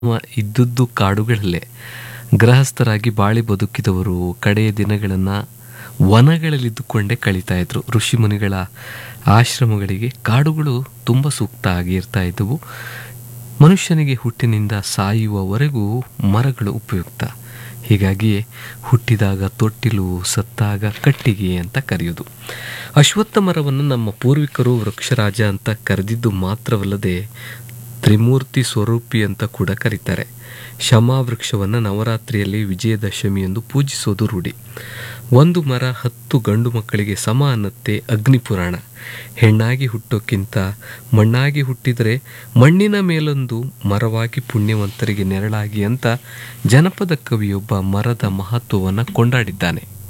ಅವ ಇದ್ದದ್ದು ಕಾಡುಗಳಲ್ಲೇ ಗೃಹಸ್ಥರಾಗಿ ಬಾಳಿ ಬದುಕಿದವರು ಕಡೆಯ ದಿನಗಳನ್ನು ವನಗಳಲ್ಲಿದ್ದುಕೊಂಡೇ ಕಳೀತಾ ಇದ್ರು ಋಷಿಮುನಿಗಳ ಆಶ್ರಮಗಳಿಗೆ ಕಾಡುಗಳು ತುಂಬ ಸೂಕ್ತ ಆಗಿ ಇರ್ತಾ ಇದ್ದವು ಮನುಷ್ಯನಿಗೆ ಹುಟ್ಟಿನಿಂದ ಸಾಯುವವರೆಗೂ ಮರಗಳು ಉಪಯುಕ್ತ ಹೀಗಾಗಿ ಹುಟ್ಟಿದಾಗ ತೊಟ್ಟಿಲು ಸತ್ತಾಗ ಕಟ್ಟಿಗೆ ಅಂತ ಕರೆಯೋದು ಅಶ್ವತ್ಥ ಮರವನ್ನು ನಮ್ಮ ಪೂರ್ವಿಕರು ವೃಕ್ಷರಾಜ ಅಂತ ಕರೆದಿದ್ದು ಮಾತ್ರವಲ್ಲದೆ ತ್ರಿಮೂರ್ತಿ ಸ್ವರೂಪಿ ಅಂತ ಕೂಡ ಕರೀತಾರೆ ಶಮಾ ವೃಕ್ಷವನ್ನು ನವರಾತ್ರಿಯಲ್ಲಿ ವಿಜಯದಶಮಿ ಎಂದು ಪೂಜಿಸೋದು ರೂಢಿ ಒಂದು ಮರ ಹತ್ತು ಗಂಡು ಮಕ್ಕಳಿಗೆ ಸಮ ಅನ್ನತ್ತೆ ಅಗ್ನಿಪುರಾಣ ಹೆಣ್ಣಾಗಿ ಹುಟ್ಟೋಕ್ಕಿಂತ ಮಣ್ಣಾಗಿ ಹುಟ್ಟಿದರೆ ಮಣ್ಣಿನ ಮೇಲೊಂದು ಮರವಾಗಿ ಪುಣ್ಯವಂತರಿಗೆ ನೆರಳಾಗಿ ಅಂತ ಜನಪದ ಕವಿಯೊಬ್ಬ ಮರದ ಮಹತ್ವವನ್ನು ಕೊಂಡಾಡಿದ್ದಾನೆ